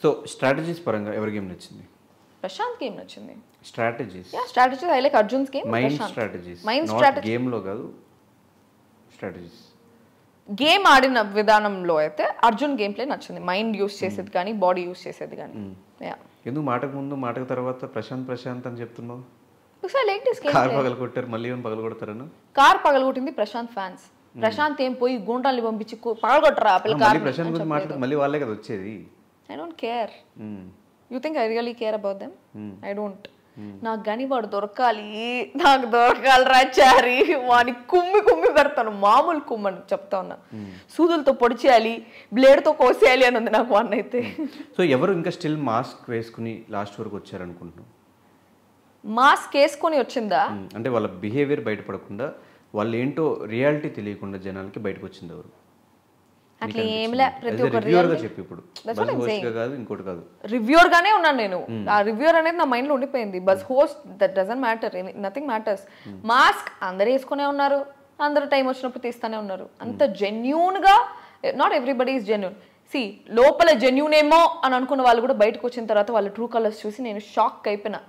So strategies పరంగా ఎవరి game నచ్చింది ప్రశాంత్ గేమ్ నచ్చింది strategies yeah strategy I like Arjun's game mind Prashanth strategies mind not strategy గేమ్లో కాదు స్ట్రాటజీస్ గేమ్ ఆడిన విధానంలో అయితే అర్జున్ గేమ్ ప్లే నచ్చింది మైండ్ యూస్ చేసేది కానీ బాడీ యూస్ చేసేది కానీ యా ఎందుకు మాటకు ముందు మాటకు తర్వాత ప్రశాంత్ ప్రశాంత్ అని చెప్తున్నావు because I like this game car పగలు కొట్టారు మళ్ళీ ఏమైనా పగలు కొడతారను కార్ పగలగొట్టింది ప్రశాంత్ ఫ్యాన్స్ ప్రశాంత్ ఏం పోయి గుంటాల్ని పంపించి కు- పగలగొట్టరా పిల్ల కార్ మళ్ళీ ప్రశాంత్ గురించి మాట్లాడు మళ్ళీ వాళ్ళే కదా వచ్చేది I don't care hmm. You think I really care about them I don't నాకు గని వాడు దొరకాలి నాకు దొరకాలి రాచారి వాని కుమ్మి కుమ్మి పెడతాను మామూలు కుమ్మని చెప్తా ఉన్నా సూదులతో పొడిచేయాలి బ్లేడ్తో కోసేయాలి అని ఉంది నాకు వన్ అయితే సో ఎవరు ఇంకా స్టిల్ మాస్క్ వేసుకుని లాస్ట్ వరకు వచ్చారనుకుంటున్నాం మాస్క్ వేసుకొని వచ్చిందా మ్మ్. అంటే వాళ్ళ బిహేవియర్ బయటపడకుండా వాళ్ళు ఏంటో రియాలిటీ తెలియకుండా జనాలకి బయటకు వచ్చింది ఎవరు అట్లా ఏంలే ప్రతి ఒక్క రివ్యూవర్ గా చెప్పి ఇప్పుడు బస్ host గా కాదు ఇంకోటి కాదు రివ్యూర్ గానే ఉన్నాను నేను ఆ రివ్యూర్ అనేది నా మైండ్ లో ఉండిపోయింది boss host that doesn't matter nothing matters mask అందరు వేసుకునే ఉన్నారు అందరు టైం వచ్చినప్పుడు తీస్తానే ఉన్నారు అంత జెన్యూన్ గా not everybody is genuine see లోపల జెన్యూన్ ఏమో అని అనుకున్న వాళ్ళు కూడా బయటకు వచ్చిన తర్వాత వాళ్ళ ట్రూ కలర్స్ చూసి నేను షాక్ అయిపోయినా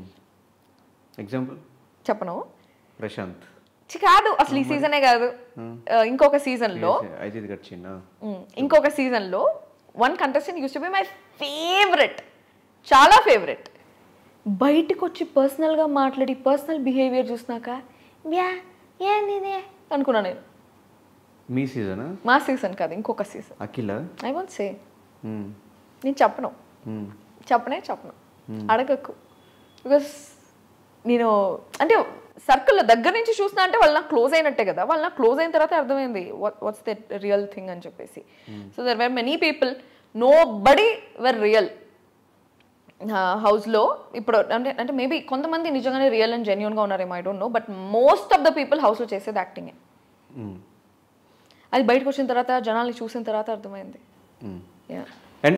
ఎగ్జాంపుల్ చెప్పను ప్రశాంత్ చి కాదు అసలు ఈ సీజనే కాదు ఆ, ఇంకొక సీజన్ లో అయితే ఇది కట్టిందా మ్మ్. ఇంకొక సీజన్లో one contestant used to be my favourite చాలా ఫేవరెట్ బయటకు వచ్చి పర్సనల్గా మాట్లాడి పర్సనల్ బిహేవియర్ చూసినాక వ్యా ఏంది ఇది?" అనుకున్నా నేను మీ సీజనా మా సీజన్ కాదు ఇంకొక season Akhila I want say hmm. నేను చెప్పను మ్మ్. చెప్పనే చెప్పను అడగకు బికాస్ నేను అంటే సర్కిల్లో దగ్గర నుంచి చూసినా అంటే వాళ్ళు నాకు క్లోజ్ అయినట్టే కదా వాళ్ళు నాకు క్లోజ్ అయిన తర్వాత అర్థమైంది వాట్స్ ద రియల్ థింగ్ అని చెప్పేసి so there were many people nobody were real హౌస్లో ఇప్పుడు అంటే అంటే మేబీ కొంతమంది నిజంగానే రియల్ అండ్ జెన్యున్గా ఉన్నారేమో I don't know but most of the people హౌస్లో చేసేది యాక్టింగే మ్మ్. అది బయటకు వచ్చిన తర్వాత జనాల్ని చూసిన తర్వాత అర్థమైంది మ్మ్. యా